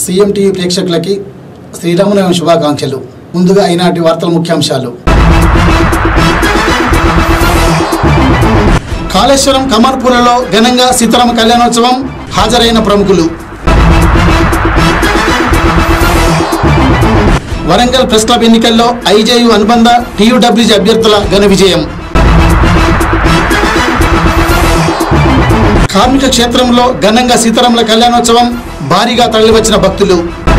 CM TV ప్రేక్షకులకి శ్రీరామనవమి శుభాకాంక్షలు ముందుగా ఈనాటి వార్తల ముఖ్యాంశాలు కాళేశ్వరం కమర్పురలో ఘనంగా సీతారామ కళ్యాణోత్సవం హాజరైన ప్రముఖులు వరంగల్ ప్రెస్ క్లబ్ ఎన్నికల్లో ఐజేయు అనుబంధ టీయూడబ్ల్యూజీ అభ్యర్థుల ఘన విజయం కార్మిక క్షేత్రంలో ఘనంగా సీతారాముల కళ్యాణోత్సవం భారీగా తరలివచ్చిన భక్తులు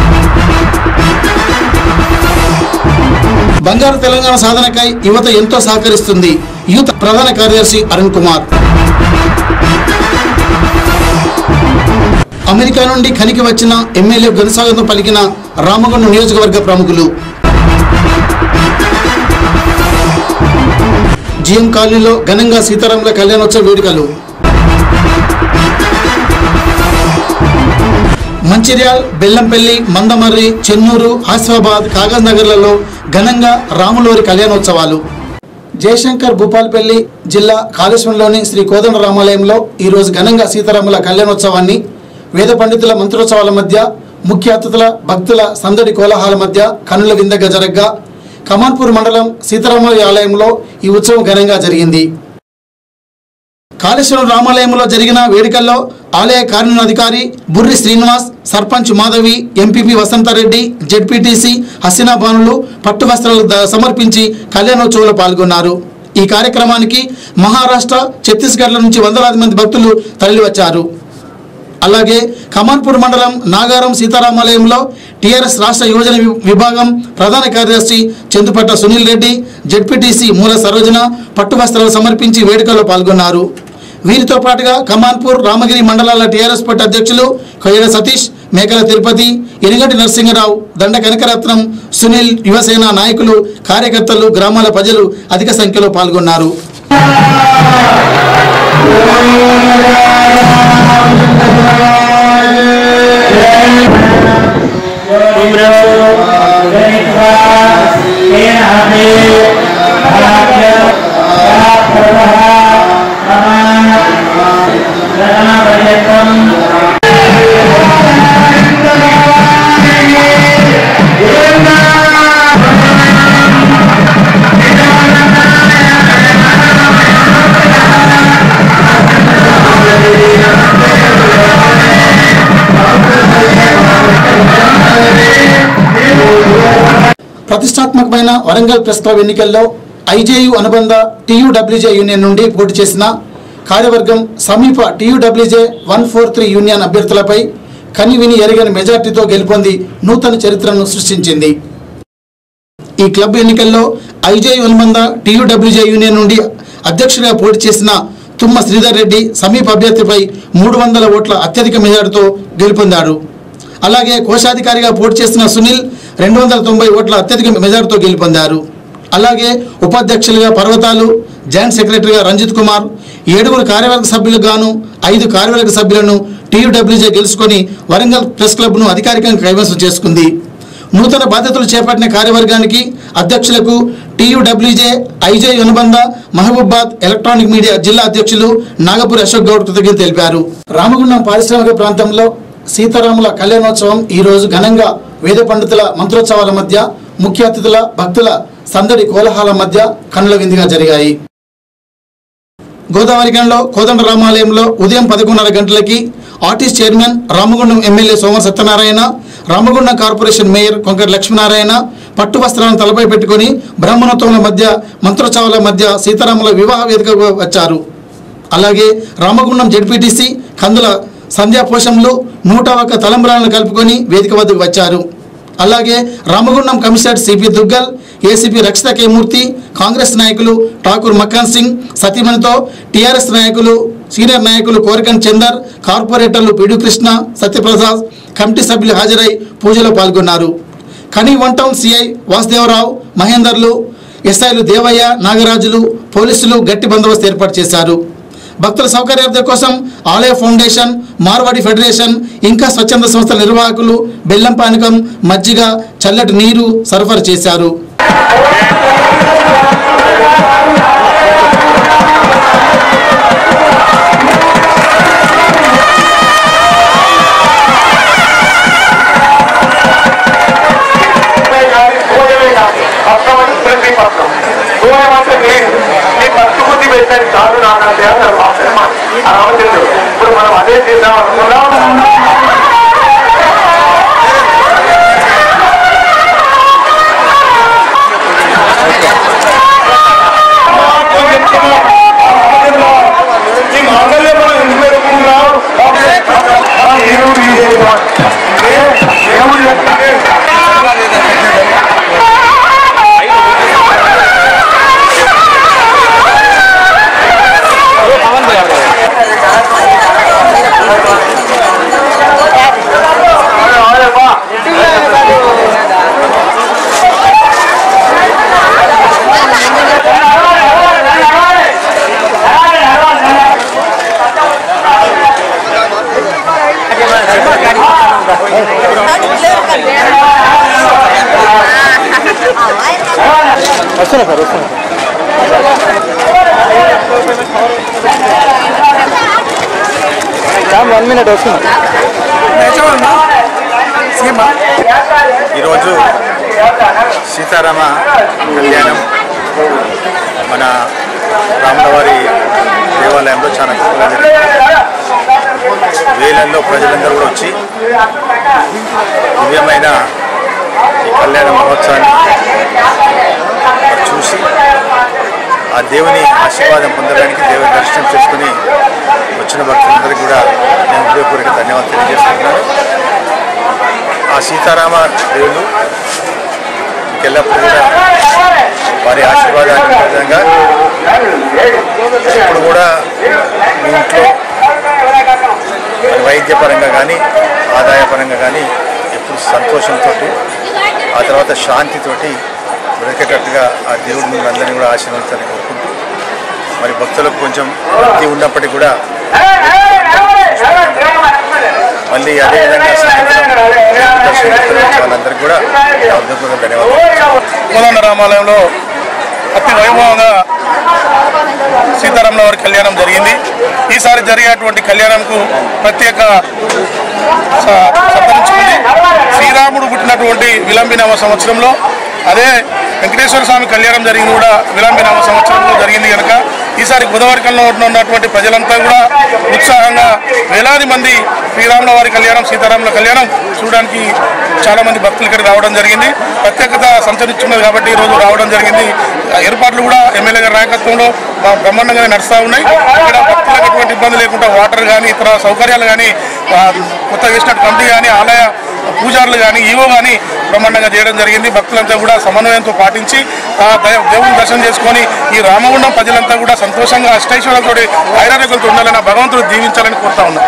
బంగారు తెలంగాణ సాధనకై యువత ఎంతో సహకరిస్తుంది యూత్ ప్రధాన కార్యదర్శి అరుణ్ కుమార్ అమెరికా నుండి ఖనికి వచ్చిన ఎమ్మెల్యే ఘనస్వాగతం పలికిన రామగుండం నియోజకవర్గ ప్రముఖులు జిఎం కాలనీలో ఘనంగా సీతారాముల కళ్యాణోత్సవ వేడుకలు మంచిర్యాల్ బెల్లంపల్లి మందమర్రి చెన్నూరు ఆసిఫాబాద్ కాగజ్ నగర్లలో ఘనంగా రాములవారి కళ్యాణోత్సవాలు జయశంకర్ భూపాల్పల్లి జిల్లా కాళేశ్వరంలోని శ్రీ కోదండ రామాలయంలో ఈరోజు ఘనంగా సీతారాముల కళ్యాణోత్సవాన్ని వేద పండితుల మంత్రోత్సవాల మధ్య ముఖ్య అతిథుల భక్తుల సందడి కోలాహాల మధ్య కన్నుల విందగా జరగ్గా కమాన్పూర్ మండలం సీతారామయ్య ఆలయంలో ఈ ఉత్సవం ఘనంగా జరిగింది కాళేశ్వరం రామాలయంలో జరిగిన వేడుకల్లో ఆలయ కార్యనిర్వహణాధికారి బుర్రి శ్రీనివాస్ సర్పంచ్ మాధవి ఎంపీపీ వసంతారెడ్డి జెడ్పీటీసీ హసీనా బానులు పట్టు వస్త్రాలు ద- సమర్పించి కళ్యాణోత్సవంలో పాల్గొన్నారు ఈ కార్యక్రమానికి మహారాష్ట్ర ఛత్తీస్గఢ్ల నుంచి వందలాది మంది భక్తులు తరలివచ్చారు అలాగే కమాన్పూర్ మండలం నాగారం సీతారామాలయంలో టీఆర్ఎస్ రాష్ట్ర యువజన వి- విభాగం ప్రధాన కార్యదర్శి చందుపట్ట సునీల్ రెడ్డి జడ్పీటీసీ మూల సరోజన పట్టు వస్త్రాలు సమర్పించి వేడుకల్లో పాల్గొన్నారు వీరితో పాటుగా కమాన్పూర్ రామగిరి మండలాల టీఆర్ఎస్ పార్టీ అధ్యక్షులు కొయ్యడ సతీష్ మేకల తిరుపతి ఎనిగంటి నరసింహరావు దండ కనకరత్నం సునీల్ యువసేన నాయకులు కార్యకర్తలు గ్రామాల ప్రజలు అధిక సంఖ్యలో పాల్గొన్నారు ప్రతిష్టాత్మకమైన వరంగల్ ప్రెస్ క్లబ్ ఎన్నికల్లో ఐజేయు అనుబంధ టీయూడబ్ల్యూజే యూనియన్ నుండి పోటీ చేసిన కార్యవర్గం సమీప TUWJ one four three union అభ్యర్థులపై కని విని ఎరగని మెజార్టీతో గెలుపొంది నూతన చరిత్రను సృష్టించింది ఈ క్లబ్ ఎన్నికల్లో ఐజేయు అనుబంధ టీయూడబ్ల్యూజే యూనియన్ నుండి అధ్యక్షుడిగా పోటీ చేసిన తుమ్మ శ్రీధర్ రెడ్డి సమీప అభ్యర్థిపై మూడు వందల ఓట్ల అత్యధిక మెజార్టీతో గెలుపొందాడు అలాగే కోశాధికారిగా పోటీ చేసిన సునీల్ రెండు వందల తొంభై ఓట్ల అత్యధిక మెజార్టీతో గెలుపొందారు అలాగే ఉపాధ్యక్షులుగా పర్వతాలు జాయింట్ సెక్రటరీగా రంజిత్ కుమార్ ఏడుగురు కార్యవర్గ సభ్యులకు గాను ఐదు కార్యవర్గ సభ్యులను టీయూడబ్ల్యూజే గెలుచుకొని వరంగల్ ప్రెస్ క్లబ్ను అధికారికంగా కైవసం చేసుకుంది నూతన బాధ్యతలు చేపట్టిన కార్యవర్గానికి అధ్యక్షులకు టీయూడబ్ల్యూజే ఐజే అనుబంధ మహబూబాద్ ఎలక్ట్రానిక్ మీడియా జిల్లా అధ్యక్షులు నాగపూర్ అశోక్ గౌడ్ కృతజ్ఞతలు తెలిపారు రామగుండం పారిశ్రామిక ప్రాంతంలో సీతారాముల కళ్యాణోత్సవం ఈ రోజు ఘనంగా వేద పండితుల మంత్రోత్సవాల మధ్య ముఖ్య అతిథుల భక్తుల సందడి కోలాహల మధ్య కన్నుల విందుగా జరిగాయి గోదావరిగంలో కోదండ రామాలయంలో ఉదయం పదకొండున్నర గంటలకి artist chairman Ramagundam MLA Soma Satyanarayana Ramagundam corporation mayor Konkara Lakshminarayana పట్టు వస్త్రాలను తలపై పెట్టుకుని బ్రహ్మణోత్సవాల మధ్య మంత్రోత్సవాల మధ్య సీతారాముల వివాహ వేదికకు వచ్చారు అలాగే రామగుండం జడ్పీటీసీ కందుల సంధ్యాపోషంలో నూట ఒక్క తలంబరాలను కలుపుకొని వేదిక వద్దకు వచ్చారు అలాగే Ramagundam commissioner CP Duggal ACP Rakshita K Murthy Congress నాయకులు ఠాకూర్ మక్కాన్ సింగ్ సతీమణితో టీఆర్ఎస్ నాయకులు సీనియర్ నాయకులు కోరికన్ చందర్ కార్పొరేటర్లు పిడు కృష్ణ సత్యప్రసాద్ కమిటీ సభ్యులు హాజరై పూజలో పాల్గొన్నారు కని వన్ టౌన్ సిఐ వాసుదేవరావు మహేందర్లు ఎస్ఐలు దేవయ్య నాగరాజులు పోలీసులు గట్టి బందోబస్తు ఏర్పాటు చేశారు భక్తుల సౌకర్యార్థం కోసం ఆలయ ఫౌండేషన్ మార్వాడి ఫెడరేషన్ ఇంకా స్వచ్ఛంద సంస్థల నిర్వాహకులు బెల్లం పానకం మజ్జిగ చల్లటి నీరు సరఫరా చేశారు ¡Vamos! చేద్దాం అనుకున్నాం ఈ మాంగళ్యం మనం ఎందుకు పెట్టుకుంటున్నాం? ఆ దేవుడు ఈ దేవుడు. ఏ దేవుడు చెప్తే వస్తున్నా సార్ వస్తున్నా వన్ మినిట్ వస్తున్నా ఈరోజు సీతారామ కళ్యాణం మన రాములవారి దేవాలయంలో చాలా గొప్పగా జరిగింది. వేలల్లో ప్రజలందరూ కూడా వచ్చి దివ్యమైన ఈ కళ్యాణ మహోత్సవాన్ని మరి చూసి ఆ దేవుని ఆశీర్వాదం పొందడానికి దేవుని దర్శనం చేసుకుని వచ్చిన భక్తులందరికీ కూడా నేను హృదయపూర్వక ధన్యవాదాలు తెలియజేస్తున్నాను ఆ సీతారామ దేవుడు మీకు ఎల్లప్పుడూ కూడా వారి ఆశీర్వాదానికి విధంగా ఇప్పుడు కూడా మీ ఇంట్లో మరి వైద్యపరంగా కానీ ఆదాయపరంగా కానీ ఎప్పుడు సంతోషంతో ఆ తర్వాత శాంతితోటి బ్రతికేటట్టుగా ఆ దేవుడు మిమ్మల్ని అందరినీ కూడా ఆశీర్వదించాలని కోరుకుంటూ మరి భక్తులకు కొంచెం భక్తి ఉన్నప్పటికీ కూడా మళ్ళీ అదేవిధంగా సాయంత్రం దర్శనం చేసుకునే వాళ్ళందరికీ కూడా నా హృదయపూర్వక ధన్యవాదాలు కోదండ రామాలయంలో అతి వైభవంగా సీతారాముల వారి కళ్యాణం జరిగింది ఈసారి జరిగేటువంటి కళ్యాణంకు ప్రత్యేక స- సంతరించుకుంది శ్రీరాముడు పుట్టినటువంటి విలంబినవ సంవత్సరంలో అదే వెంకటేశ్వర స్వామి కళ్యాణం జరిగింది కూడా విలంబినవ సంవత్సరంలో జరిగింది కనుక ఈసారి గోదావరికంలో ఉన్నటువంటి ప్రజలంతా కూడా ఉత్సాహంగా వేలాది మంది శ్రీరాముల వారి కళ్యాణం సీతారాముల కళ్యాణం చూడడానికి చాలా మంది భక్తులు ఇక్కడ రావడం జరిగింది ప్రత్యేకత సంచరిస్తున్నది కాబట్టి ఈ రోజు రావడం జరిగింది ఆ ఏర్పాట్లు కూడా ఎమ్మెల్యే గారి నాయకత్వంలో బా- బ్రహ్మాండంగానే నడుస్తూ ఉన్నాయి ఇక్కడ భక్తులకు ఎటువంటి ఇబ్బంది లేకుండా వాటర్ కానీ ఇతర సౌకర్యాలు కానీ కొత్తగా వేసినట్టు కమిటీ కానీ ఆలయ పూజారులు కానీ ఈవో కానీ బ్రహ్మాండంగా చేయడం జరిగింది భక్తులంతా కూడా సమన్వయంతో పాటించి ఆ దయ- దేవుని దర్శనం చేసుకొని ఈ రామగుండం ప్రజలంతా కూడా సంతోషంగా అష్టైశ్వర్యంతో ఐరారోగ్యంతో ఉండాలని ఆ భగవంతుడు దీవించాలని కోరుతా ఉన్నాం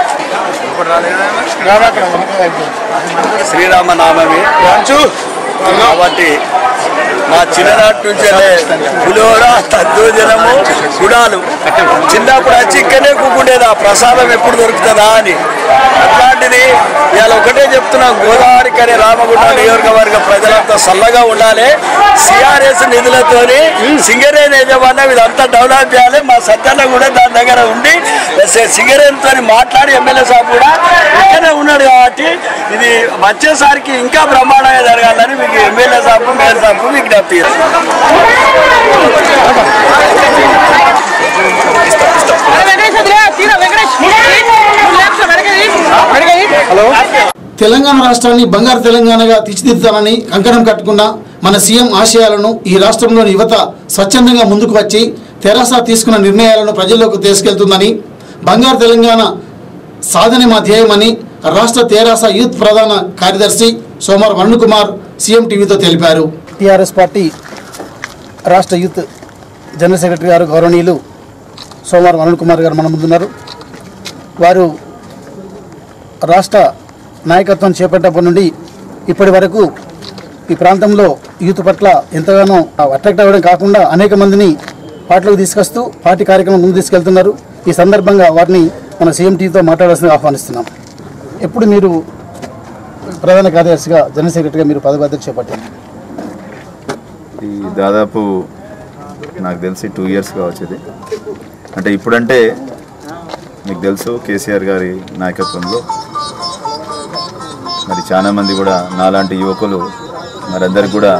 శ్రీరామనామమి కాబట్టి మా చిన్ననాటి నుంచే పులిహోర తద్దోజనము గుడాలు చిన్నప్పుడు వచ్చి ఇక్కడనే కూకుండేది ఆ ప్రసాదం ఎప్పుడు దొరుకుతుందా అని అట్లాంటిది ఇవాళ ఒకటే చెప్తున్నా గోదావరి కని రామగుండ నియోజకవర్గ ప్రజలంతా చల్లగా ఉండాలి సిఆర్ఎస్ నిధులతోని సింగరేణి యజమాన్యం ఇదంతా డెవలప్ చేయాలి మా సత్యాన్న కూడా దాని దగ్గర ఉండి సింగరేణితో మాట్లాడి ఎమ్మెల్యే సాబ్ కూడా ఇక్కడే ఉన్నాడు కాబట్టి ఇది వచ్చేసరికి ఇంకా బ్రహ్మాండంగా జరగాలని మీకు ఎమ్మెల్యే సాబ్ మేయర్ సాబ్ విజ్ఞప్తి చేస్తున్నాను. తెలంగాణ రాష్ట్రాన్ని బంగారు తెలంగాణగా తీర్చిదిద్దుతానని కంకణం కట్టుకున్న మన సీఎం ఆశయాలను ఈ రాష్ట్రంలోని యువత స్వచ్ఛందంగా ముందుకు వచ్చి తెరాస తీసుకున్న నిర్ణయాలను ప్రజల్లోకి తీసుకెళ్తుందని బంగారు తెలంగాణ సాధనే మా ధ్యేయమని రాష్ట్ర తెరాస యూత్ ప్రధాన కార్యదర్శి సోమవారం అరుణ్ కుమార్ సీఎం టీవీతో తెలిపారు టీఆర్ఎస్ పార్టీ రాష్ట్ర యూత్ జనరల్ సెక్రటరీ గారు గౌరవనీయులు సోమవారం అరుణ్ కుమార్ గారు మన ముందున్నారు వారు రాష్ట్ర నాయకత్వం చేపట్టినప్పటి నుండి ఇప్పటి వరకు ఈ ప్రాంతంలో యూత్ పట్ల ఎంతగానో అట్రాక్ట్ అవ్వడం కాకుండా అనేక మందిని పార్టీలోకి తీసుకొస్తూ పార్టీ కార్యక్రమం ముందు తీసుకెళ్తున్నారు ఈ సందర్భంగా వారిని మన సీఎం టీవీతో మాట్లాడాల్సిందిగా ఆహ్వానిస్తున్నాం ఎప్పుడు మీరు ప్రధాన కార్యదర్శిగా జనరల్ సెక్రటరీగా మీరు పదబాధ్యత చేపట్టారు ఈ దాదాపు నాకు తెలిసి టూ ఇయర్స్ కావచ్చు ఇది అంటే ఇప్పుడంటే మీకు తెలుసు కేసీఆర్ గారి నాయకత్వంలో మరి చాలా మంది కూడా నాలాంటి యువకులు మరి అందరికి కూడా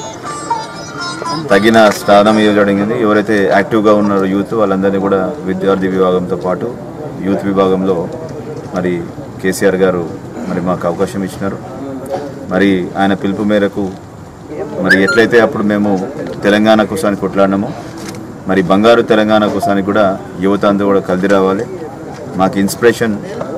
తగిన స్థానం ఇవ్వడం జరిగింది ఎవరైతే యాక్టివ్గా ఉన్నారో యూత్ వాళ్ళందరినీ కూడా విద్యార్థి విభాగంతో పాటు యూత్ విభాగంలో మరి కేసీఆర్ గారు మరి మాకు అవకాశం ఇచ్చినారు మరి ఆయన పిలుపు మేరకు మరి ఎట్లయితే అప్పుడు మేము తెలంగాణ కోసానికి కొట్లాడినామో మరి బంగారు తెలంగాణ కోసానికి కూడా యువత అందరూ కూడా కలిసి రావాలి మాకు ఇన్స్పిరేషన్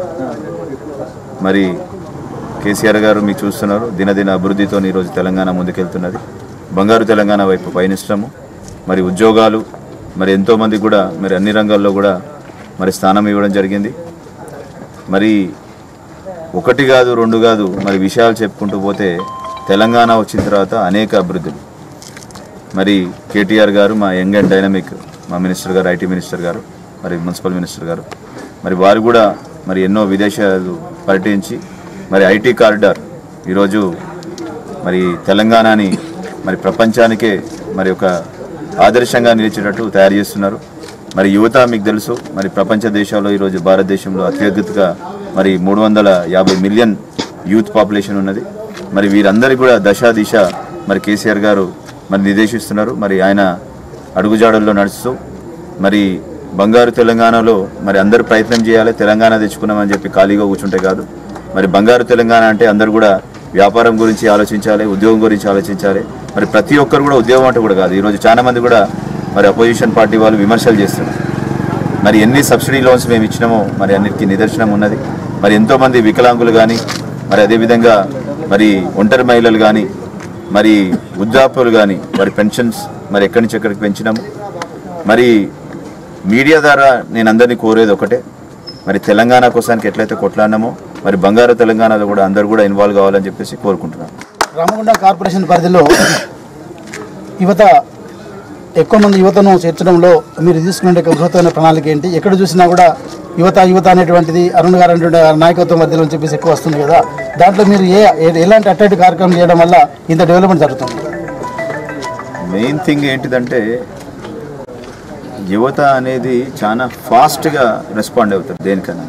మరి కేసీఆర్ గారు మీకు చూస్తున్నారు దినదిన అభివృద్ధితో ఈరోజు తెలంగాణ ముందుకెళ్తున్నది బంగారు తెలంగాణ వైపు పయనిస్తాము మరి ఉద్యోగాలు మరి ఎంతోమంది కూడా మరి అన్ని రంగాల్లో కూడా మరి స్థానం ఇవ్వడం జరిగింది మరి ఒకటి కాదు రెండు కాదు మరి విషయాలు చెప్పుకుంటూ పోతే తెలంగాణ వచ్చిన తర్వాత అనేక అభివృద్ధులు మరి కేటీఆర్ గారు మా యంగ్ అండ్ డైనమిక్ మా మినిస్టర్ గారు ఐటీ మినిస్టర్ గారు మరి మున్సిపల్ మినిస్టర్ గారు మరి వారు కూడా మరి ఎన్నో విదేశాలు పర్యటించి మరి ఐటీ కారిడార్ ఈరోజు మరి తెలంగాణని మరి ప్రపంచానికే మరి ఒక ఆదర్శంగా నిలిచేటట్టు తయారు చేస్తున్నారు మరి యువత మీకు తెలుసు మరి ప్రపంచ దేశాల్లో ఈరోజు భారతదేశంలో అత్యధికగా మరి మూడు వందల యాభై మిలియన్ యూత్ పాపులేషన్ ఉన్నది మరి వీరందరికీ కూడా దశ దిశ మరి కేసీఆర్ గారు మరి నిర్దేశిస్తున్నారు మరి ఆయన అడుగుజాడల్లో నడుస్తూ మరి బంగారు తెలంగాణలో మరి అందరూ ప్రయత్నం చేయాలి తెలంగాణ తెచ్చుకున్నామని చెప్పి ఖాళీగా కూర్చుంటే కాదు మరి బంగారు తెలంగాణ అంటే అందరూ కూడా వ్యాపారం గురించి ఆలోచించాలి ఉద్యోగం గురించి ఆలోచించాలి మరి ప్రతి ఒక్కరు కూడా ఉద్యోగం అంటే కూడా కాదు ఈరోజు చాలా మంది కూడా మరి అపోజిషన్ పార్టీ వాళ్ళు విమర్శలు చేస్తున్నారు మరి ఎన్ని సబ్సిడీ లోన్స్ మేము ఇచ్చినామో మరి అన్నిటికీ నిదర్శనం ఉన్నది మరి ఎంతోమంది వికలాంగులు కానీ మరి అదేవిధంగా మరి ఒంటరి మహిళలు కానీ మరి వృద్ధాపులు కానీ మరి పెన్షన్స్ మరి ఎక్కడి నుంచి ఎక్కడికి పెంచినాము మరి మీడియా ద్వారా నేను అందరినీ కోరేది ఒకటే మరి తెలంగాణ కోసానికి ఎట్లయితే కొట్లాడినామో మరి బంగారు తెలంగాణలో కూడా అందరూ కూడా ఇన్వాల్వ్ కావాలని చెప్పేసి కోరుకుంటున్నాను రామగుండం కార్పొరేషన్ పరిధిలో యువత ఎక్కువ మంది యువతను చేర్చడంలో మీరు తీసుకునే బృహత్తమైన ప్రణాళిక ఏంటి ఎక్కడ చూసినా కూడా యువత యువత అనేటువంటిది అరుణ్ గారు అనేటువంటి నాయకత్వం మధ్యలో అని చెప్పేసి ఎక్కువ వస్తుంది కదా దాంట్లో మీరు ఏ ఏ- ఎలాంటి అట్టటి కార్యక్రమం చేయడం వల్ల ఇంత డెవలప్మెంట్ జరుగుతుంది మెయిన్ థింగ్ ఏంటిదంటే యువత అనేది చాలా ఫాస్ట్గా రెస్పాండ్ అవుతారు దేనికైనా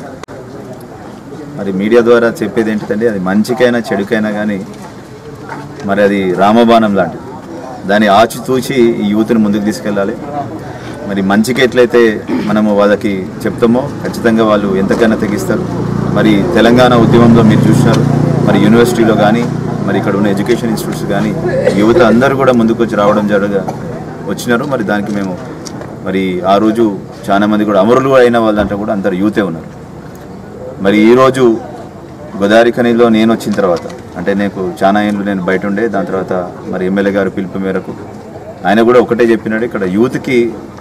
మరి మీడియా ద్వారా చెప్పేది ఏంటిదంటే అది మంచికైనా చెడుకైనా కానీ మరి అది రామబాణం లాంటిది దాన్ని ఆచితూచి ఈ యూత్ని ముందుకు తీసుకెళ్ళాలి మరి మంచికి ఎట్లయితే మనము వాళ్ళకి చెప్తామో ఖచ్చితంగా వాళ్ళు ఎంతకైనా తెగిస్తారు మరి తెలంగాణ ఉద్యమంలో మీరు చూసినారు మరి యూనివర్సిటీలో కానీ మరి ఇక్కడ ఉన్న ఎడ్యుకేషన్ ఇన్స్టిట్యూట్స్ కానీ యువత అందరూ కూడా ముందుకు వచ్చి రావడం జరగ వచ్చినారు మరి దానికి మేము మరి ఆ రోజు చాలా మంది కూడా అమరులు అయిన వాళ్ళంటే కూడా అందరు యూతే ఉన్నారు మరి ఈరోజు గోదావరి ఖనిలో నేను వచ్చిన తర్వాత అంటే నాకు చాలా ఏళ్ళు నేను బయట ఉండే దాని తర్వాత మరి ఎమ్మెల్యే గారు పిలుపు మేరకు ఆయన కూడా ఒకటే చెప్పినాడు ఇక్కడ యూత్కి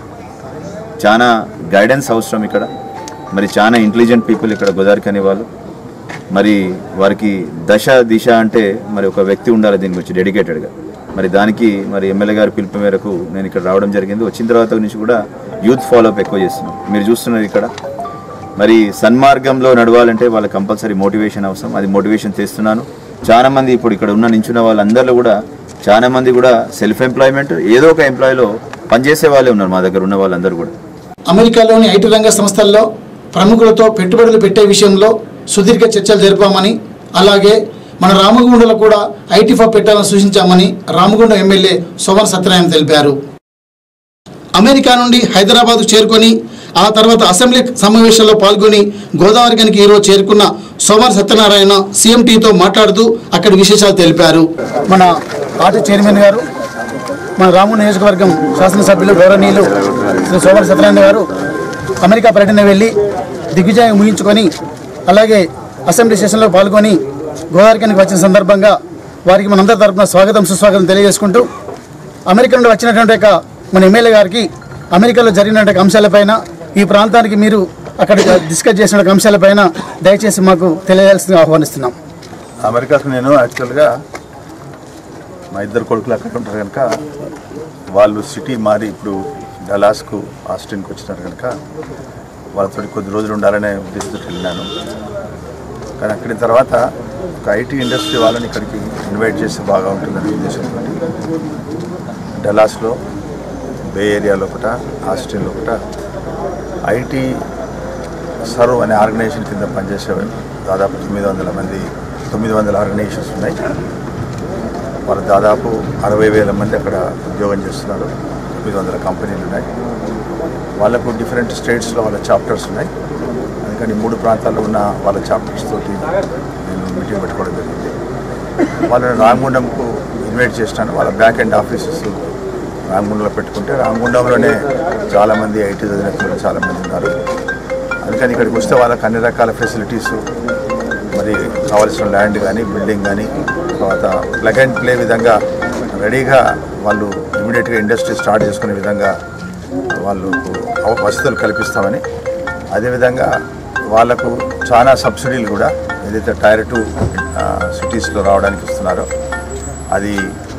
చాలా గైడెన్స్ అవసరం ఇక్కడ మరి చాలా ఇంటెలిజెంట్ పీపుల్ ఇక్కడ గోదావరి ఖని వాళ్ళు మరి వారికి దశ దిశ అంటే మరి ఒక వ్యక్తి ఉండాలి దీని గురించి డెడికేటెడ్గా మరి దానికి మరి ఎమ్మెల్యే గారి పిలుపు మేరకు నేను ఇక్కడ రావడం జరిగింది వచ్చిన తర్వాత నుంచి కూడా యూత్ ఫాలోఅప్ ఎక్కువ చేస్తున్నాం మీరు చూస్తున్నారు ఇక్కడ మరి సన్మార్గంలో నడవాలంటే వాళ్ళకి కంపల్సరీ మోటివేషన్ అవసరం అది మోటివేషన్ చేస్తున్నాను చాలా మంది ఇప్పుడు ఇక్కడ ఉన్న నించున్న వాళ్ళందరిలో కూడా చాలా మంది కూడా సెల్ఫ్ ఎంప్లాయ్మెంట్ ఏదో ఒక ఎంప్లాయ్లో పనిచేసే వాళ్ళే ఉన్నారు మా దగ్గర ఉన్న వాళ్ళందరూ కూడా అమెరికాలోని ఐటీ రంగ సంస్థల్లో ప్రముఖులతో పెట్టుబడులు పెట్టే విషయంలో సుదీర్ఘ చర్చలు జరిపామని అలాగే మన రామగుండంలో కూడా ఐటీ ఫాబ్ పెట్టాలని సూచించామని రామగుండం ఎమ్మెల్యే సోమన్ సత్యనారాయణ తెలిపారు అమెరికా నుండి హైదరాబాద్ చేరుకొని ఆ తర్వాత అసెంబ్లీ సమావేశంలో పాల్గొని గోదావరి గనికి ఈరోజు చేరుకున్న సోమర్ సత్యనారాయణ సీఎంటీతో మాట్లాడుతూ అక్కడి విశేషాలు తెలిపారు మన పార్టీ చైర్మన్ గారు మన రాము నియోజకవర్గం శాసనసభ్యులు గౌరవనీయులు శ్రీ సోమర్ సత్యనారాయణ గారు అమెరికా పర్యటన వెళ్ళి దిగ్విజయం ముగించుకొని అలాగే అసెంబ్లీ సెషన్లో పాల్గొని గోదావరికి వచ్చిన సందర్భంగా వారికి మనందరి తరపున స్వాగతం సుస్వాగతం తెలియజేసుకుంటూ అమెరికా నుండి వచ్చినటువంటి యొక్క మన ఎమ్మెల్యే గారికి అమెరికాలో జరిగినటువంటి అంశాలపైన ఈ ప్రాంతానికి మీరు అక్కడ డిస్కస్ చేసిన అంశాలపైన దయచేసి మాకు తెలియజేయాల్సిందిగా ఆహ్వానిస్తున్నాం అమెరికాకు నేను యాక్చువల్గా మా ఇద్దరు కొడుకులు అక్కడ ఉంటారు కనుక వాళ్ళు సిటీ మారి ఇప్పుడు డలాస్కు ఆస్టిన్కి వచ్చినారు కనుక వాళ్ళతో కొద్ది రోజులు ఉండాలనే ఉద్దేశంతో వెళ్ళినాను కానీ అక్కడి తర్వాత ఒక ఐటీ ఇండస్ట్రీ వాళ్ళని ఇక్కడికి ఇన్వైట్ చేస్తే బాగా ఉంటుందనే ఉద్దేశంతో డలాస్లో బే ఏరియాలో ఒకట ఆస్టిన్లో ఒకట ఐటీ సర్వ్ అనే ఆర్గనైజేషన్ కింద పనిచేసే దాదాపు తొమ్మిది వందల మంది తొమ్మిది వందల ఆర్గనైజేషన్స్ ఉన్నాయి వాళ్ళు దాదాపు అరవై వేల మంది అక్కడ ఉద్యోగం చేస్తున్నారు తొమ్మిది వందల కంపెనీలు ఉన్నాయి వాళ్ళకు డిఫరెంట్ స్టేట్స్లో వాళ్ళ చాప్టర్స్ ఉన్నాయి అందుకని మూడు ప్రాంతాల్లో ఉన్న వాళ్ళ చాప్టర్స్ తోటి నేను మీటింగ్ పెట్టుకోవడం జరిగింది వాళ్ళని రామగుండంకు ఇన్వైట్ చేసినాను వాళ్ళ బ్యాక్ అండ్ ఆఫీసెస్ రామగుండంలో పెట్టుకుంటే రామగుండంలోనే చాలామంది ఐటీ చదివిన పిల్లలు చాలామంది ఉన్నారు అందుకని ఇక్కడికి వస్తే వాళ్ళకి అన్ని రకాల ఫెసిలిటీస్ మరి కావాల్సిన ల్యాండ్ కానీ బిల్డింగ్ కానీ తర్వాత ప్లగ్ అండ్ ప్లే విధంగా రెడీగా వాళ్ళు ఇమీడియట్గా ఇండస్ట్రీ స్టార్ట్ చేసుకునే విధంగా వాళ్ళకు అవ- వసతులు కల్పిస్తామని అదేవిధంగా వాళ్ళకు చాలా సబ్సిడీలు కూడా ఏదైతే టైర్ టూ సిటీస్లో రావడానికి ఇస్తున్నారో అది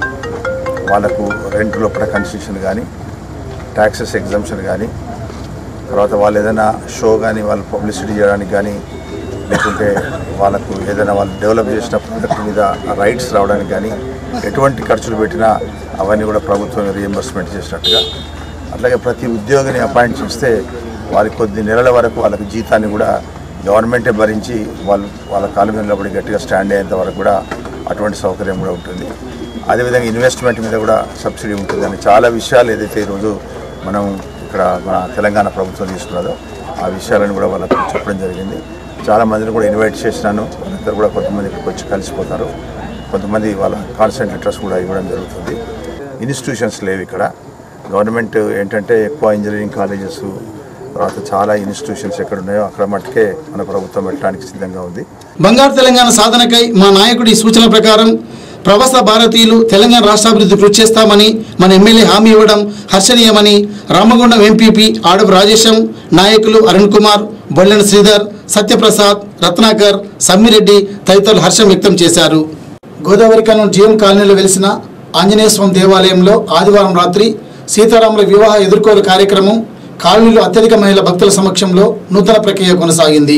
వాళ్ళకు రెంట్ లోపల కన్స్ట్రక్షన్ కానీ ట్యాక్సెస్ ఎగ్జామ్షన్ కానీ తర్వాత వాళ్ళు ఏదైనా షో కానీ వాళ్ళు పబ్లిసిటీ చేయడానికి కానీ లేకుంటే వాళ్ళకు ఏదైనా వాళ్ళు డెవలప్ చేసిన ప్రాడక్ట్ మీద రైట్స్ రావడానికి కానీ ఎటువంటి ఖర్చులు పెట్టినా అవన్నీ కూడా ప్రభుత్వం రీఎంబర్స్మెంట్ చేసినట్టుగా అట్లాగే ప్రతి ఉద్యోగిని అపాయింట్ చేస్తే వారికి కొద్ది నెలల వరకు వాళ్ళకి జీతాన్ని కూడా గవర్నమెంటే భరించి వాళ్ళు వాళ్ళ కాలు మీద నిలబడి గట్టిగా స్టాండ్ అయ్యేంత వరకు కూడా అటువంటి సౌకర్యం కూడా ఉంటుంది అదేవిధంగా ఇన్వెస్ట్మెంట్ మీద కూడా సబ్సిడీ ఉంటుంది అని చాలా విషయాలు ఏదైతే ఈరోజు మనం ఇక్కడ మన తెలంగాణ ప్రభుత్వం తీసుకున్నదో ఆ విషయాలను కూడా వాళ్ళకు చెప్పడం జరిగింది చాలా మందిని కూడా ఇన్వైట్ చేసినాను వాళ్ళందరూ కూడా కొంతమంది ఇక్కడికి వచ్చి కలిసిపోతారు కొంతమంది వాళ్ళ కాన్సెంట్ లెటర్స్ కూడా ఇవ్వడం జరుగుతుంది ఇన్స్టిట్యూషన్స్ లేవు ఇక్కడ గవర్నమెంట్ ఏంటంటే ఎక్కువ ఇంజనీరింగ్ కాలేజెస్ తర్వాత చాలా ఇన్స్టిట్యూషన్స్ ఎక్కడ ఉన్నాయో అక్కడ మట్టుకే మన ప్రభుత్వం పెట్టడానికి సిద్ధంగా ఉంది బంగారు తెలంగాణ సాధనకై మా నాయకుడి సూచన ప్రకారం ప్రవాస భారతీయులు తెలంగాణ రాష్ట్రాభివృద్ధి కృషి చేస్తామని మన ఎమ్మెల్యే హామీ ఇవ్వడం హర్షణీయమని రామగుండం ఎంపీపీ ఆడపు రాజేశం నాయకులు అరుణ్ కుమార్ బొల్లెన శ్రీధర్ సత్యప్రసాద్ రత్నాకర్ సమ్మిరెడ్డి తదితరులు హర్షం వ్యక్తం చేశారు గోదావరి కను జిఎం కాలనీలో వెలిసిన ఆంజనేయ స్వామి దేవాలయంలో ఆదివారం రాత్రి సీతారాముల వివాహ ఎదుర్కోలు కార్యక్రమం కాలనీలో అత్యధిక మహిళా భక్తుల సమక్షంలో నూతన ప్రక్రియ కొనసాగింది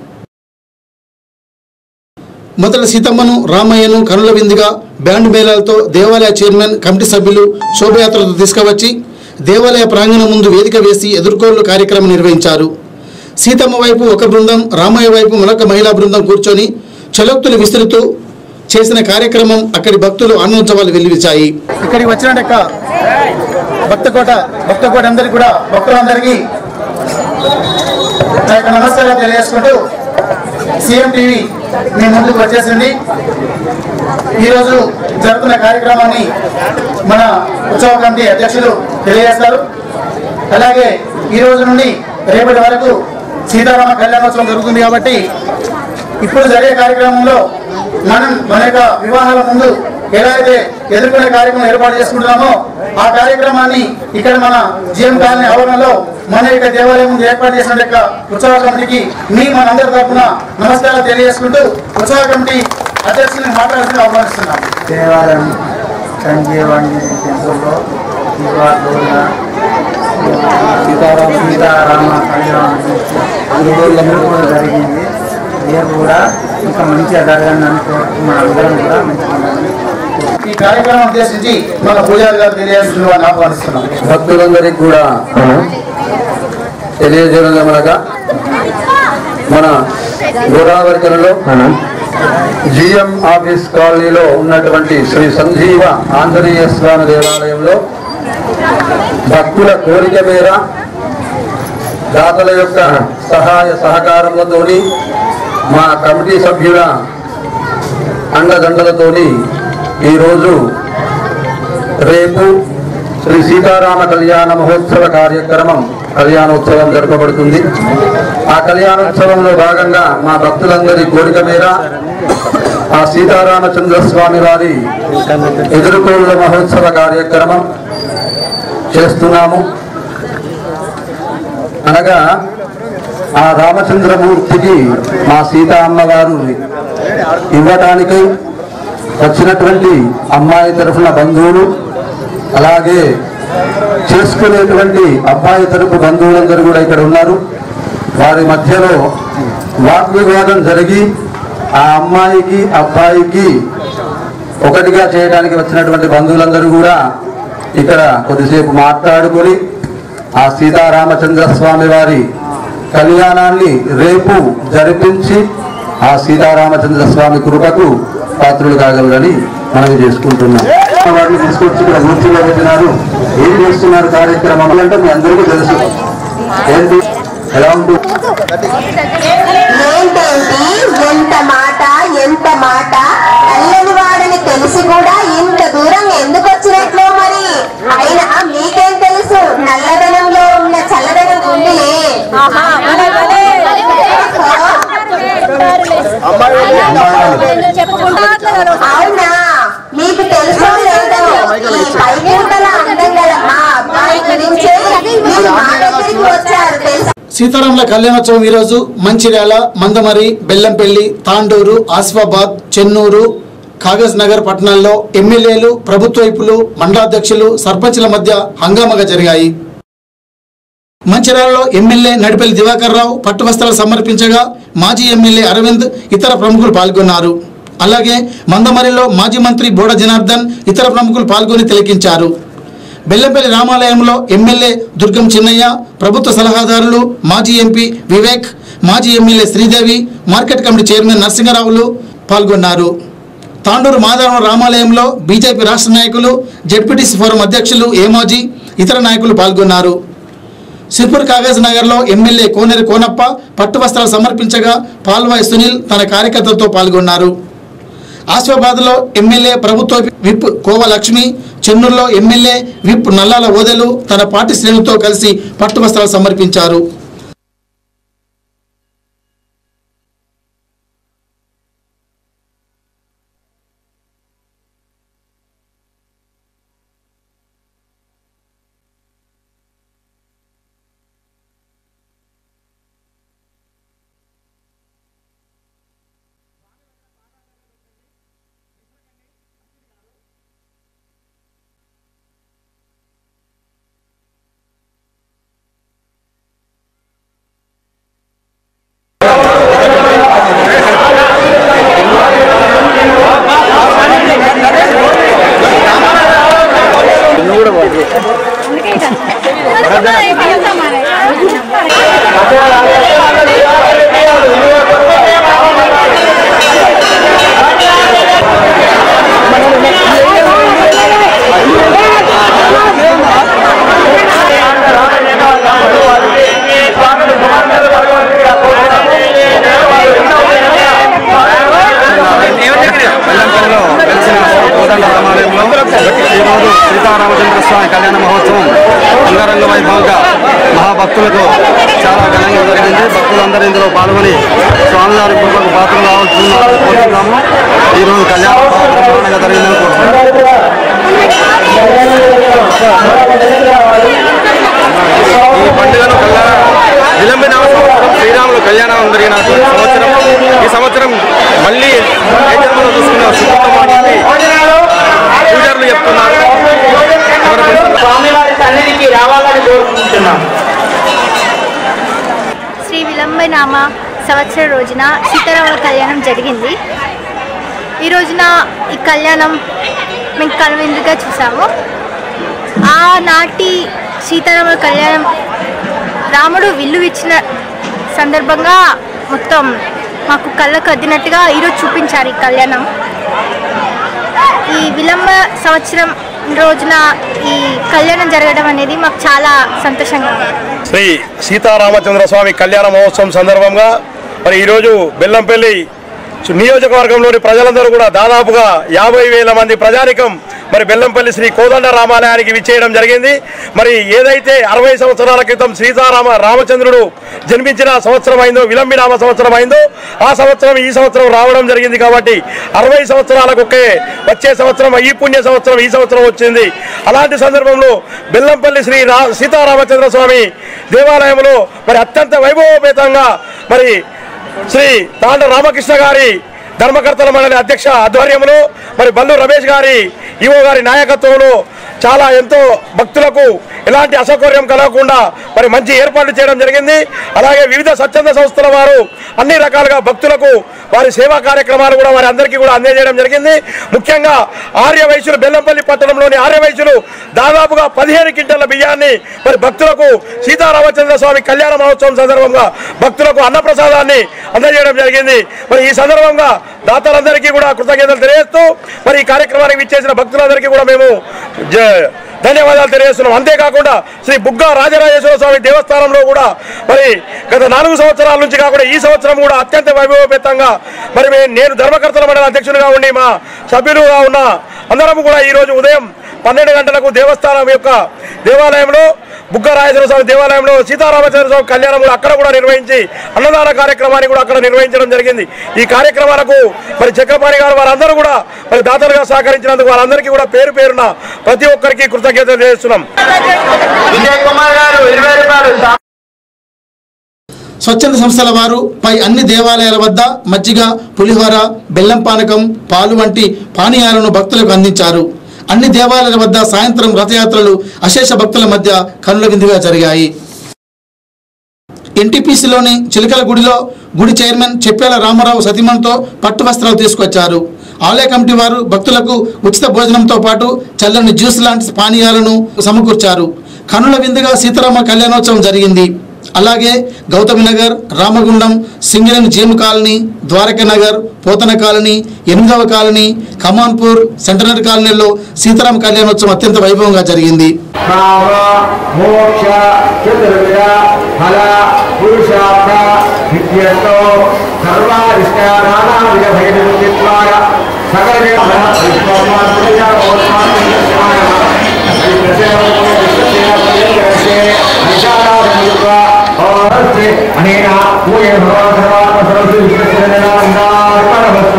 మొదట సీతమ్మను రామయ్యను కనుల విందుగా బ్యాండ్ మేళాలతో దేవాలయ చైర్మన్ కమిటీ సభ్యులు శోభయాత్రతో తీసుకువచ్చి దేవాలయ ప్రాంగణం ముందు వేదిక వేసి ఎదుర్కోలు కార్యక్రమం నిర్వహించారు సీతమ్మ వైపు ఒక బృందం రామయ్య వైపు మరొక మహిళా బృందం కూర్చొని చలోక్తులు విస్తృతూ చేసిన కార్యక్రమం అక్కడి భక్తులు ఆనందోత్సవాలు వెల్లివిచాయి ఇక్కడికి వచ్చిన భక్తకోట భక్తకోట అందరికీ కూడా భక్తులందరికీ నా యొక్క నమస్కారాలు తెలియజేసుకుంటూ సీఎం టీవీ మీ ముందుకు వచ్చేసింది ఈరోజు జరుగుతున్న కార్యక్రమాన్ని మన ఉత్సవ కమిటీ అధ్యక్షులు తెలియజేస్తారు అలాగే ఈ రోజు నుండి రేపటి వరకు సీతారామ కళ్యాణోత్సవం జరుగుతుంది కాబట్టి ఇప్పుడు జరిగే కార్యక్రమంలో మనం మన యొక్క వివాహాల ముందు ఎలా అయితే ఎదుర్కొనే కార్యక్రమం ఏర్పాటు చేసుకుంటున్నామో ఆ కార్యక్రమాన్ని ఇక్కడ మన జిఎం కాలనీ ఆవరణలో మన యొక్క దేవాలయం ముందు ఏర్పాటు చేసిన యొక్క ఉత్సవ కమిటీకి మీ మనందరి తరఫున నమస్కారాలు తెలియజేసుకుంటూ ఉత్సవ కమిటీ అధ్యక్షులను మాట్లాడాల్సిన ఆహ్వానిస్తున్నాం దేవాలయం సంజీవని టెంపుల్లో ఇవాళ సీతారామ సీతారామ కళ్యాణం కూడా జరిగింది రేపు కూడా ఇంకా మంచిగా జరగాలని అనుకుంటున్నాం అందరం కూడా మంచిగా ఉండాలని ఈ కార్యక్రమం ఉద్దేశించి మన పూజారి గారు తెలియజేస్తున్న వారిని ఆహ్వానిస్తున్నాం భక్తులందరికీ కూడా తెలియజేయగలగా మన గోదావరి కలలో జిఎం ఆఫీస్ కాలనీలో ఉన్నటువంటి శ్రీ సంజీవ ఆంజనేయ స్వామి దేవాలయంలో భక్తుల కోరిక మేర దాతల యొక్క సహాయ సహకారములతోని మా కమిటీ సభ్యుల అండదండలతోని ఈరోజు రేపు శ్రీ సీతారామ కళ్యాణ మహోత్సవ కార్యక్రమం కళ్యాణోత్సవం జరపబడుతుంది ఆ కళ్యాణోత్సవంలో భాగంగా మా భక్తులందరి కోరిక మేర ఆ సీతారామచంద్ర స్వామి వారి ఎదుర్కోళ్ళ మహోత్సవ కార్యక్రమం చేస్తున్నాము అనగా ఆ రామచంద్రమూర్తికి మా సీతా అమ్మవారు ఇవ్వటానికి వచ్చినటువంటి అమ్మాయి తరఫున బంధువులు అలాగే చేసుకునేటువంటి అబ్బాయి తరపు బంధువులందరూ కూడా ఇక్కడ ఉన్నారు వారి మధ్యలో వాగ్వివాదం జరిగి ఆ అమ్మాయికి అబ్బాయికి ఒకటిగా చేయడానికి వచ్చినటువంటి బంధువులందరూ కూడా ఇక్కడ కొద్దిసేపు మాట్లాడుకొని ఆ సీతారామచంద్ర స్వామి వారి కళ్యాణాన్ని రేపు జరిపించి ఆ సీతారామచంద్ర స్వామి కృపకు పాత్రులు కాగలరని మనవి చేసుకుంటున్నాం వారిని తీసుకొచ్చి ఇక్కడ మూర్తిలో పెట్టినారు ఏం చేస్తున్నారు కార్యక్రమం అంటే మీ అందరికీ తెలుసు ఏంటి ఎలా ఉంటుంది ఏంటేంటి ఎంత మాట ఎంత మాట అల్లని వాడని తెలిసి కూడా ఇంత దూరం ఎందుకు వచ్చినట్లు మరి అయినా మీకేం తెలుసు నల్లదనంలో ఉన్న చల్లదనం ఉందిలే అవునా మీకు తెలుసో లేదో ఈ పైపూటల అందం గల మా అబ్బాయి గురించే మీరు మా దగ్గరికి వచ్చారు తెలుసా సీతారాముల కళ్యాణోత్సవం ఈరోజు మంచిర్యాల మందమరి బెల్లంపల్లి తాండూరు ఆసిఫాబాద్ చెన్నూరు కాగజ్ నగర్ పట్టణాల్లో ఎమ్మెల్యేలు ప్రభుత్వ వైపులు మండలాధ్యక్షులు సర్పంచ్ల మధ్య హంగామాగా జరిగాయి మంచిర్యాలలో ఎమ్మెల్యే నడిపల్లి దివాకర్ రావు పట్టు వస్త్రాలు సమర్పించగా మాజీ ఎమ్మెల్యే అరవింద్ ఇతర ప్రముఖులు పాల్గొన్నారు అలాగే మందమరిలో మాజీ మంత్రి బోడ జనార్దన్ ఇతర ప్రముఖులు పాల్గొని తిలకించారు బెల్లంపల్లి రామాలయంలో ఎమ్మెల్యే దుర్గం చిన్నయ్య ప్రభుత్వ సలహాదారులు మాజీ ఎంపీ వివేక్ మాజీ MLA Sridevi market committee chairman నరసింహరావులు పాల్గొన్నారు తాండూరు మాధవరం రామాలయంలో బీజేపీ రాష్ట్ర నాయకులు జెడ్పీటీసీ ఫోరం అధ్యక్షులు ఏమాజీ ఇతర నాయకులు పాల్గొన్నారు సిర్పూర్ కాగజ్ నగర్లో ఎమ్మెల్యే కోనేరు కోనప్ప పట్టు వస్త్రాలు సమర్పించగా పాల్వాయి సునీల్ తన కార్యకర్తలతో పాల్గొన్నారు ఆసిఫాబాద్లో ఎమ్మెల్యే ప్రభుత్వ విప్ కోవ లక్ష్మి చెన్నూరులో ఎమ్మెల్యే విప్ నల్లాల ఓదెలు తన పార్టీ శ్రేణులతో కలిసి పట్టు వస్త్రాలు సమర్పించారు బెల్లంపల్లిలో వెలిసిన కోదండ రామాలయంలో ఈరోజు సీతారామచంద్ర స్వామి కళ్యాణ మహోత్సవం అంగరంగ వైభవంగా మహాభక్తులకు చాలా ఘనంగా జరిగింది భక్తులందరూ ఇందులో పాల్గొని స్వామివారి కృపకు పాత్రలు కావాల్సిన కోరుతున్నాము ఈరోజు కళ్యాణ బ్రహ్మాండంగా జరిగిందని కోరుతున్నాము ఈ పండుగను కళ్యాణ విలంబిన సంవత్సరం శ్రీరాములు కళ్యాణం జరిగిన సంవత్సరం ఈ సంవత్సరం మళ్ళీ ఏ జన్మలో చూసుకున్న సుఖమని పూజారులు చెప్తున్నారు స్వామివారి సన్నిధికి రావాలని కోరుకుంటున్నాం శ్రీ విలంబనామ సంవత్సర రోజున సీతారాముల కళ్యాణం జరిగింది ఈ రోజున ఈ కళ్యాణం మేము కనువిందుగా చూసాము ఆనాటి సీతారాముల కళ్యాణం రాముడు విల్లు ఇచ్చిన సందర్భంగా మొత్తం మాకు కళ్ళకు అద్దినట్టుగా ఈరోజు చూపించారు ఈ కళ్యాణం ఈ విలంబ సంవత్సరం రోజున ఈ కళ్యాణం జరగడం అనేది మాకు చాలా సంతోషంగా ఉంది శ్రీ సీతారామచంద్ర స్వామి కళ్యాణ మహోత్సవం సందర్భంగా మరి ఈరోజు బెల్లంపల్లి నియోజకవర్గంలోని ప్రజలందరూ కూడా దాదాపుగా యాభై వేల మంది ప్రజానికం మరి బెల్లంపల్లి శ్రీ కోదండ రామాలయానికి విచ్చేయడం జరిగింది మరి ఏదైతే అరవై సంవత్సరాల క్రితం సీతారామ రామచంద్రుడు జన్మించిన సంవత్సరం అయిందో విలంబినామ సంవత్సరం అయిందో ఆ సంవత్సరం ఈ సంవత్సరం రావడం జరిగింది కాబట్టి అరవై సంవత్సరాలకు ఒకే వచ్చే సంవత్సరం ఈ పుణ్య సంవత్సరం ఈ సంవత్సరం వచ్చింది అలాంటి సందర్భంలో బెల్లంపల్లి శ్రీ రా సీతారామచంద్ర స్వామి దేవాలయంలో మరి అత్యంత వైభవోపేతంగా మరి శ్రీ తాండ రామకృష్ణ గారి ధర్మకర్తల మండలి అధ్యక్ష ఆధ్వర్యంలో మరి బల్లు రమేష్ గారి ఈవో గారి నాయకత్వంలో చాలా ఎంతో భక్తులకు ఎలాంటి అసౌకర్యం కలగకుండా మరి మంచి ఏర్పాట్లు చేయడం జరిగింది అలాగే వివిధ స్వచ్ఛంద సంస్థల వారు అన్ని రకాలుగా భక్తులకు వారి సేవా కార్యక్రమాలు కూడా వారి అందరికీ కూడా అందజేయడం జరిగింది ముఖ్యంగా ఆర్య వైశ్యులు బెల్లంపల్లి పట్టణంలోని ఆర్య వైశ్యులు దాదాపుగా పదిహేను క్వింటల బియ్యాన్ని మరి భక్తులకు సీతారామచంద్ర స్వామి కళ్యాణ మహోత్సవం సందర్భంగా భక్తులకు అన్నప్రసాదాన్ని అందజేయడం జరిగింది మరి ఈ సందర్భంగా దాతలందరికీ కూడా కృతజ్ఞతలు తెలియజేస్తూ మరి ఈ కార్యక్రమానికి విచ్చేసిన భక్తులందరికీ కూడా మేము జ- ధన్యవాదాలు తెలియజేస్తున్నాం అంతేకాకుండా శ్రీ బుగ్గ రాజరాజేశ్వర స్వామి దేవస్థానంలో కూడా మరి గత నాలుగు సంవత్సరాల నుంచి కాకుండా ఈ సంవత్సరం కూడా అత్యంత వైభవపేతంగా మరి మే- నేను ధర్మకర్తల మండలి అధ్యక్షుడిగా ఉండి మా సభ్యులుగా ఉన్న అందరం కూడా ఈ రోజు ఉదయం పన్నెండు గంటలకు దేవస్థానం యొక్క దేవాలయంలో బుగ్గ రాజేశ్వర స్వామి దేవాలయంలో సీతారామచంద్ర స్వామి కళ్యాణం కూడా అక్కడ కూడా నిర్వహించి అన్నదాన కార్యక్రమాన్ని కూడా అక్కడ నిర్వహించడం జరిగింది ఈ కార్యక్రమాలకు మరి చక్రపాణి గారు వారందరూ కూడా మరి దాతలుగా సహకరించినందుకు వారందరికీ కూడా పేరు పేరున ప్రతి ఒక్కరికి కృతజ్ఞతలు తెలియజేస్తున్నాం విజయ్ కుమార్ గారు ఇరవై రూపాయలు స్వచ్ఛంద సంస్థల వారు పై అన్ని దేవాలయాల వద్ద మజ్జిగ పులిహోర బెల్లం పానకం పాలు వంటి పానీయాలను భక్తులకు అందించారు అన్ని దేవాలయాల వద్ద సాయంత్రం రథయాత్రలు అశేష భక్తుల మధ్య కనుల విందుగా జరిగాయి ఎన్టీపీసీలోని చిలకల గుడిలో గుడి చైర్మన్ చెప్పేల రామారావు సతీమణితో పట్టు వస్త్రాలు తీసుకొచ్చారు ఆలయ కమిటీ వారు భక్తులకు ఉచిత భోజనంతో పాటు చల్లని జ్యూస్ లాంటి పానీయాలను సమకూర్చారు కనుల విందుగా సీతారామ కళ్యాణోత్సవం జరిగింది అలాగే గౌతమి నగర్ రామగుండం సింగరేణి జీము కాలనీ ద్వారక నగర్ పోతన కాలనీ ఎనిమిదవ కాలనీ కమాన్పూర్ సెంటనరీ కాలనీలో సీతారామ కళ్యాణోత్సవం అత్యంత వైభవంగా జరిగింది భావ మోక్ష చతుర్విధ ఫల పురుషార్థ విద్యతో సర్వారిష్ట నానావిధ భైరవిత్వాయ సకల అనేన పూయ భగవాన్ సర్వాత్మ సరస్వతి విశ్వస్య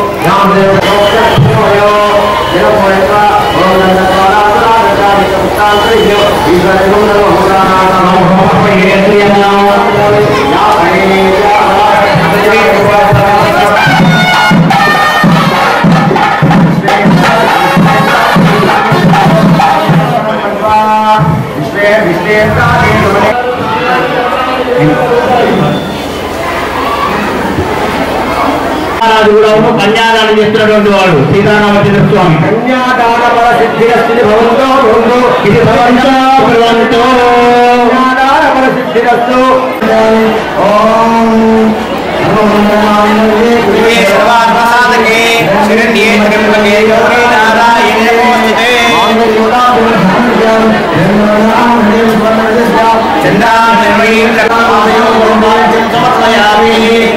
కూడా కన్యాదానం చేస్తున్నటువంటి వాడు సీతారామచంద్ర స్వామి కన్యాదాన బల సిద్ధిరస్తి భవంతో భవంతో ఇది భవంతో భవంతో కన్యాదాన బల సిద్ధిరస్తు ఓం సర్వాత్మసాధకే శరణ్యే త్ర్యంబకే గౌరీ నారాయణే నమోస్తుతే చందామణీం సమర్పయామి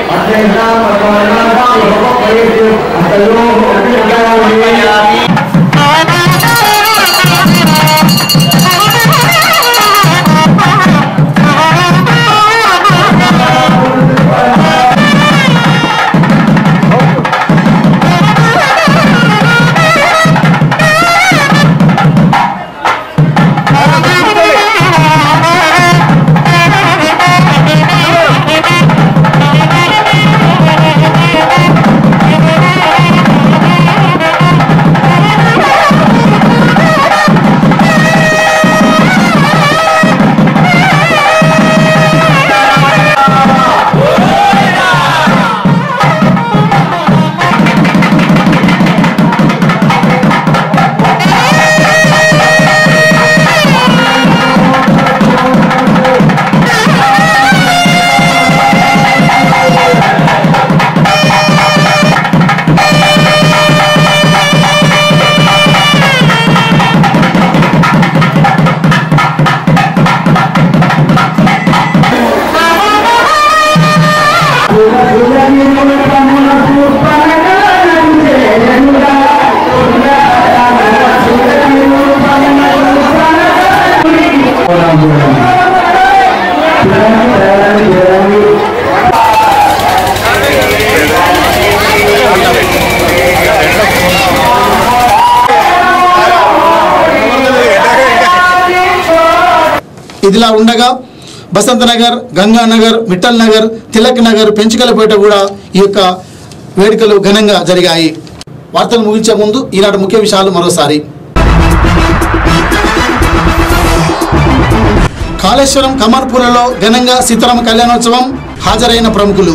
ఇదిలా ఉండగా బసంత నగర్ గంగానగర్ మిట్టల్ నగర్ తిలక్ నగర్ పెంచుకలపేట కూడా ఈ యొక్క వేడుకలు ఘనంగా జరిగాయి వార్తలు ముగించే ముందు ఈనాటి ముఖ్య విషయాలు మరోసారి కాళేశ్వరం కమర్పురలో ఘనంగా సీతారామ కళ్యాణోత్సవం హాజరైన ప్రముఖులు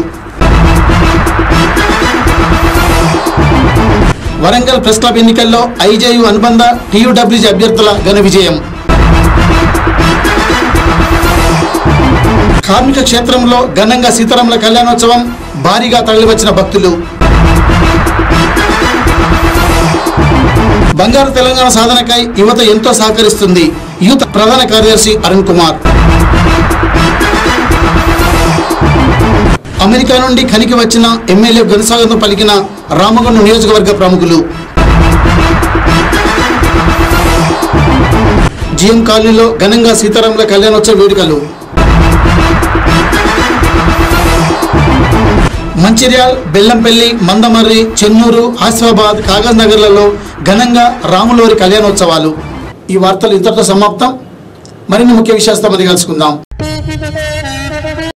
వరంగల్ ప్రెస్ క్లబ్ ఎన్నికల్లో ఐజేయు అనుబంధ టీయూడబ్ల్యూజీ అభ్యర్థుల ఘన విజయం కార్మిక క్షేత్రంలో ఘనంగా సీతారాముల కళ్యాణోత్సవం భారీగా తరలివచ్చిన భక్తులు బంగారు తెలంగాణ సాధనకై యువత ఎంతో సహకరిస్తుంది యూత్ ప్రధాన కార్యదర్శి అరుణ్ కుమార్ అమెరికా నుండి ఖనికి వచ్చిన ఎమ్మెల్యే ఘనస్వాగతం పలికిన రామగుండం నియోజకవర్గ ప్రముఖులు జిఎం కాలనీలో ఘనంగా సీతారాముల కళ్యాణోత్సవ వేడుకలు మంచిర్యాల్ బెల్లంపల్లి మందమర్రి చెన్నూరు ఆసిఫాబాద్ కాగజ్ నగర్లలో ఘనంగా రాములవారి కళ్యాణోత్సవాలు ఈ వార్తలు ఇంతటితో సమాప్తం మరిన్ని ముఖ్య విషయాలతో మళ్ళీ కలుసుకుందాం